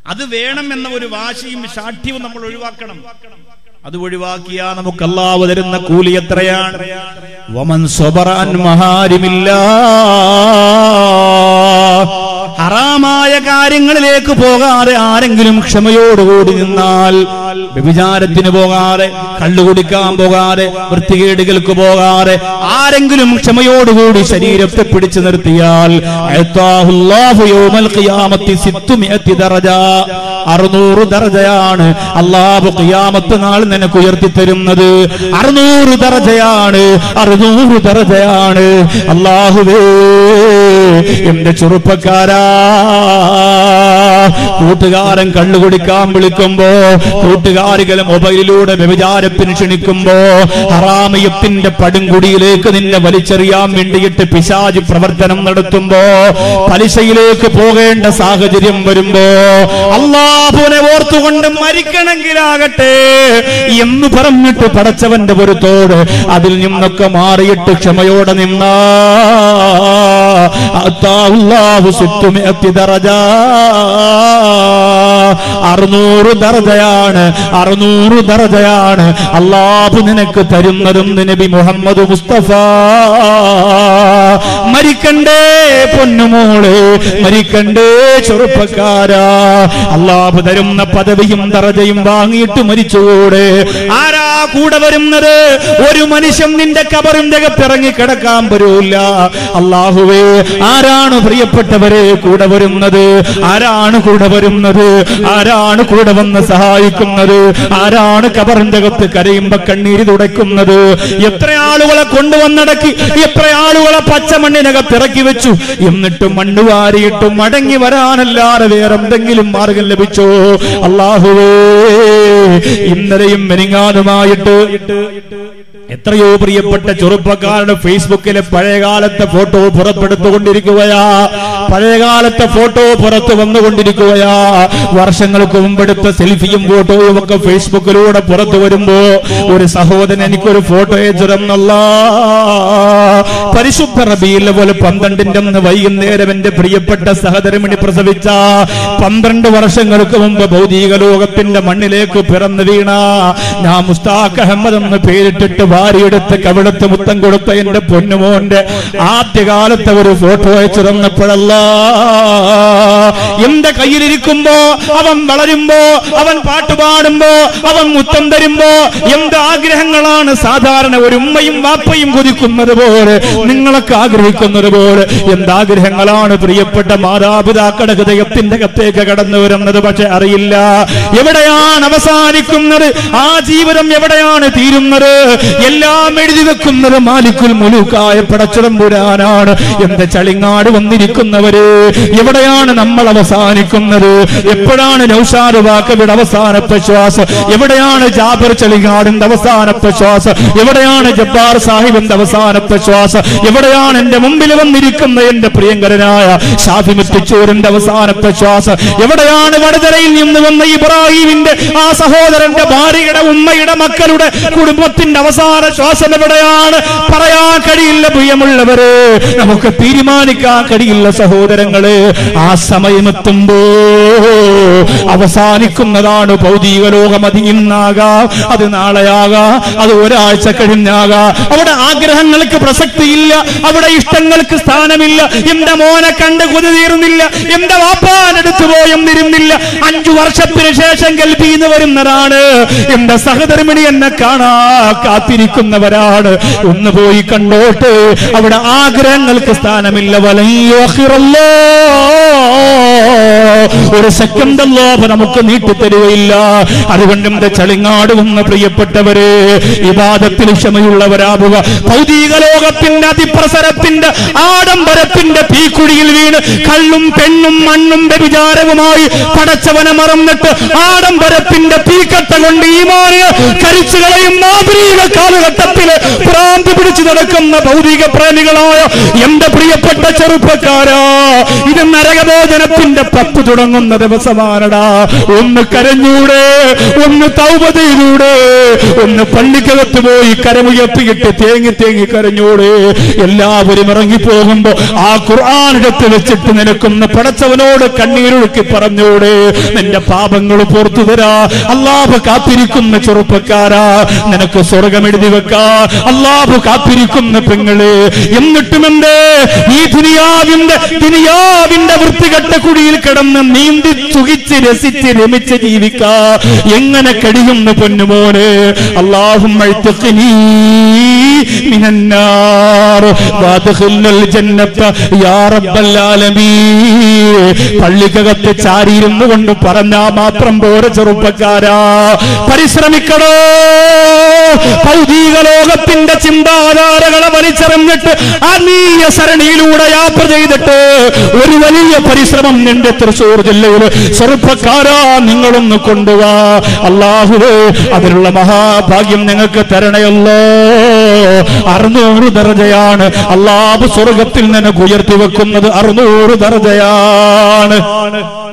അത് വേണം എന്ന ഒരു വാശിയും ശാഠ്യവും നമ്മൾ ഒഴിവാക്കണം അത് ഒഴിവാക്കിയാ നമുക്ക് അള്ളാഹു തരുന്ന കൂലി എത്രയാണ് വമൻ സ്വബറ അൻ മഹാരിമില്ലാ ഹറാമായ കാര്യങ്ങളിലേക്ക് പോകാതെ ആരെങ്കിലും ക്ഷമയോടുകൂടി നിന്നാൽ വ്യഭിചാരത്തിന് പോകാതെ കള്ളു കുടിക്കാൻ പോകാതെ വൃത്തികേടുകൾക്ക് പോകാതെ ആരെങ്കിലും ക്ഷമയോടുകൂടി ശരീരത്തെ പിടിച്ചു നിർത്തിയാൽ അയത്താഹുല്ലാഹു യൗമൽ ഖിയാമത്തി സിത്തുമിയത്തി ദറജ അറുന്നൂറ് ദർജയാണ് അള്ളാഹു ഖിയാമത്ത് നാൾ നിനക്ക് ഉയർത്തി തരുന്നത് അറുന്നൂറ് ദർജയാണ് അറുന്നൂറ് ദർജയാണ് അള്ളാഹുവേ എന്റെ ചെറുപ്പക്കാരാ കൂട്ടുകാരൻ കള്ളു കുടിക്കാൻ വിളിക്കുമ്പോ കൂട്ടുകാരികൾ മൊബൈലിലൂടെ വ്യഭിചാരത്തിന് ക്ഷണിക്കുമ്പോ ഹറാമയത്തിന്റെ പടുംകുടിയിലേക്ക് നിന്നെ വലിച്ചെറിയാൻ വേണ്ടിയിട്ട് പിശാജ് പ്രവർത്തനം നടത്തുമ്പോ പലിശയിലേക്ക് പോകേണ്ട സാഹചര്യം വരുമ്പോ അള്ളാഹുവിനെ ഓർത്തുകൊണ്ട് മരിക്കണമെങ്കിലാകട്ടെ എന്ന് പറഞ്ഞിട്ട് പടച്ചവന്റെ പൊരുത്തോട് അതിൽ നിന്നൊക്കെ മാറിയിട്ട് ക്ഷമയോടെ നിന്നാ അത്താഹു സിത്തുമിയത്തി ദറജ അറുന്നൂറ് ദർജയാണ് അറുന്നൂറ് ദർജയാണ് അള്ളാഹു നിനക്ക് തരുന്നതും നബി മുഹമ്മദ് മുസ്തഫ മരിക്കണ്ടേ പൊന്നുമോള് മരിക്കണ്ടേ ചെറുപ്പക്കാരാ അള്ളാഹു തരുന്ന പദവിയും ദറജയും വാങ്ങിയിട്ട് മരിച്ചുകൂടെ ആരാ കൂടെ വരുന്നത് ഒരു മനുഷ്യൻ നിന്റെ കബറിന്റെ അകത്തിറങ്ങി കിടക്കാൻ വരൂല്ല അള്ളാഹുവേ ആരാണ് പ്രിയപ്പെട്ടവരെ കൂടെ വരുന്നത് ആരാണ് കൂടെ വരുന്നത് ആരാണ് കൂടെ വന്ന് സഹായിക്കുന്നത് ആരാണ് കബറിന്റെ അകത്ത് കരയുമ്പോ കണ്ണീര് തുടയ്ക്കുന്നത് എത്ര ആളുകളെ കൊണ്ടുവന്നടക്കി എത്ര ആളുകളെ പച്ചമണ്ണിനകത്ത് ഇറക്കി വെച്ചു എന്നിട്ട് മണ്ണ് വാരിയിട്ട് മടങ്ങി വരാനല്ലാതെ വേറെ എന്തെങ്കിലും മാർഗം ലഭിച്ചോ അള്ളാഹുവേ ഇന്നലെയും മെനിങ്ങാനുമായിട്ട് എത്രയോ പ്രിയപ്പെട്ട ചെറുപ്പക്കാരുടെ ഫേസ്ബുക്കിലെ പഴയകാലത്തെ ഫോട്ടോ പുറപ്പെടുത്തുകൊണ്ടിരിക്കുകയാ പഴയകാലത്തെ ഫോട്ടോ പുറത്തു വന്നുകൊണ്ടിരിക്കുകയാ വർഷങ്ങൾക്ക് മുമ്പെടുത്ത സെൽഫിയും ഫോട്ടോയും ഒക്കെ ഫേസ്ബുക്കിലൂടെ പുറത്തു വരുമ്പോ ഒരു സഹോദരൻ എനിക്കൊരു ഫോട്ടോ അയച്ചിരുന്നല്ല പരിശുദ്ധ റബിയിലെ പോലെ പന്ത്രണ്ടിന്റെ അന്ന് വൈകുന്നേരം എന്റെ പ്രിയപ്പെട്ട സഹധർമ്മിണി പ്രസവിച്ച പന്ത്രണ്ട് വർഷങ്ങൾക്ക് മുമ്പ് ഭൗതിക ലോകത്തിന്റെ മണ്ണിലേക്ക് പിറന്നു വീണ ഞാൻ മുസ്താഖ് അഹമ്മദ് എന്ന് പേരിട്ടിട്ട് ഭാര്യയെടുത്ത് കവിടത്ത് മുത്തം കൊടുത്ത എന്റെ പൊന്നുമോന്റെ ആദ്യകാലത്തെ ഒരു ഫോട്ടോ അയച്ചു തന്നപ്പോഴല്ല എന്റെ കയ്യിലിരിക്കുമ്പോ അവൻ വളരുമ്പോ അവൻ പാട്ടുപാടുമ്പോ അവൻ മുത്തം തരുമ്പോ എന്ത് ആഗ്രഹങ്ങളാണ് സാധാരണ ഒരു ഉമ്മയും വാപ്പയും കൊതിക്കുന്നത് പോലെ നിങ്ങളൊക്കെ ആഗ്രഹിക്കുന്നത് പോലെ എന്താഗ്രഹങ്ങളാണ് പ്രിയപ്പെട്ട മാതാപിതാക്കളുടെ ഹൃദയത്തിന്റെ അകത്തേക്ക് കടന്നു വരുന്നത് പക്ഷെ അറിയില്ല എവിടെയാണ് അവസാനിക്കുന്നത് ആ ജീവിതം എവിടെയാണ് തീരുന്നത് എല്ലാം എഴുതി വെക്കുന്നത് മാലിക്കുൽ മുലുക്കായ പടച്ചുടമ്പുരാനാണ് എന്റെ ചളിങ്ങാട് വന്നിരിക്കുന്നവര് എവിടെയാണ് നമ്മൾ അവസാനിക്കുന്നത് എപ്പോഴാണ് നൗഷാദ് വാക്കവിടെ അവസാനത്തെ ശ്വാസം എവിടെയാണ് ജാബർ ചളിങ്ങാടിന്റെ അവസാനത്തെ ശ്വാസം എവിടെയാണ് ജബ്ബാർ സാഹിബിന്റെ അവസാനത്തെ ശ്വാസം എവിടെയാണ് എന്റെ മുമ്പിൽ വന്നിരിക്കുന്ന എന്റെ പ്രിയങ്കരനായ ഷാഫി മുത്തിച്ചൂരിന്റെ അവസാനത്തെ ശ്വാസം എവിടെയാണ് വടതരയിൽ നിന്ന് വന്ന ഇബ്രാഹിമിന്റെ ആ സഹോദരന്റെ ഭാര്യയുടെ ഉമ്മയുടെ മക്കളുടെ കുടുംബത്തിന്റെ അവസാന ശ്വാസം എവിടെയാണ് പറയാൻ കഴിയില്ല പ്രിയമുള്ളവര് നമുക്ക് തീരുമാനിക്കാൻ കഴിയില്ല സഹോദരങ്ങള് ആ സമയമെത്തുമ്പോ അവസാനിക്കുന്നതാണ് ഭൗതിക ലോകം അത് ഇന്നാകാം അത് നാളെയാകാം അത് ഒരാഴ്ച കഴിഞ്ഞാകാം അവിടെ ആഗ്രഹങ്ങൾക്ക് പ്രസക്തിയില്ല അവിടെ ഇഷ്ടങ്ങൾക്ക് സ്ഥാനമില്ല എന്റെ മോനെ കണ്ട് കൊതി തീർന്നില്ല എന്റെ വാപ്പാനെടുത്തു പോയെന്നിരുന്നില്ല അഞ്ചു വർഷത്തിന് ശേഷം കൽപ്പിന്ന് വരുന്നതാണ് എന്റെ സഹധർമ്മിണി എന്നെ കാണാ കാത്തിരിക്കുന്നവരാണ് ഒന്ന് പോയി കണ്ടോട്ട് അവിടെ ആഗ്രഹങ്ങൾക്ക് സ്ഥാനമില്ല വലയ്യോഹിറല്ലോ ഒരു സെക്കൻഡ് അല്ലാഹ് നമുക്ക് നീട്ടിത്തരുകയില്ല അതുകൊണ്ട് എന്റെ ചളിങ്ങാട് വന്ന പ്രിയപ്പെട്ടവര് ഇബാദത്തിൽ ക്ഷമയുള്ളവരാവുക ഭൗതിക ലോകത്തിന്റെ അതിപ്രസരത്തിന്റെ ആഡംബരത്തിന്റെ തീക്കുഴിയിൽ വീണ് കള്ളും പെണ്ണും മണ്ണും വ്യഭിചാരവുമായി പടച്ചവനെ മറന്നിട്ട് ആഡംബരത്തിന്റെ തീക്കട്ട കൊണ്ട് ഈ മാറിയ കരിച്ചു കളയുന്ന ആധുനിക കാലഘട്ടത്തില് ഭ്രാന്തി പിടിച്ചു നടക്കുന്ന ഭൗതിക പ്രേമികളായ എന്റെ പ്രിയപ്പെട്ട ചെറുപ്പക്കാരാ ഇത് നരകഭോജനത്തിന്റെ പത്ത് തുടങ്ങി തുടങ്ങുന്ന ദിവസമാണടാ ഒന്ന് കരഞ്ഞൂടെ ഒന്ന് തൗബ ചെയ്തൂടെ ഒന്ന് പള്ളിക്കകത്ത് പോയി കരമുയർത്തിയിട്ട് തേങ്ങി തേങ്ങി കരഞ്ഞൂടെ എല്ലാവരും ഇറങ്ങിപ്പോകുമ്പോ ആ ഖുർആൻ എടുത്ത് വെച്ചിട്ട് നിനക്കൊന്ന് പടച്ചവനോട് കണ്ണീരൊഴുക്കി പറഞ്ഞൂടെ നിന്റെ പാപങ്ങൾ പുറത്തു തരാ അള്ളാഹു കാത്തിരിക്കുന്ന ചെറുപ്പക്കാരാ നിനക്ക് സ്വർഗം എഴുതി വെക്കാ അള്ളാഹു കാത്തിരിക്കുന്ന പെങ്ങള് എന്നിട്ടും എന്തേ ഈ ദുനിയാവിന്റെ ദുനിയാവിന്റെ വൃത്തികെട്ട കുഴിയിൽ കിടന്ന് നീന്തി സുഖിച്ച് രസിച്ച് രമിച്ച് ജീവിക്കാ എങ്ങനെ കഴിയുന്നു പൊന്നുമോനെ അള്ളാഹും പള്ളിക്കകത്ത് ചാരിയിരുന്നു കൊണ്ട് പറഞ്ഞാ മാത്രം പോരെ ചെറുപ്പക്കാരാ പരിശ്രമിക്കണോ ഭൗതിക ലോകത്തിന്റെ ചിന്താധാരകളെ വലിച്ചെറിഞ്ഞിട്ട് ആത്മീയ സരണിയിലൂടെ യാത്ര ചെയ്തിട്ട് ഒരു വലിയ പരിശ്രമം നിന്റെ തൃശൂർ ജില്ലയിൽ ചെറുപ്പക്കാരാ നിങ്ങളൊന്ന് കൊണ്ടുവാ അള്ളാഹുവേ അതിനുള്ള മഹാഭാഗ്യം നിങ്ങൾക്ക് തരണയല്ലോ അറുന്നൂറ് ദർജയാണ് അള്ളാഹു സ്വർഗത്തിൽ നിനക്ക് ഉയർത്തി വെക്കുന്നത് അറുന്നൂറ് ദർജയാണ്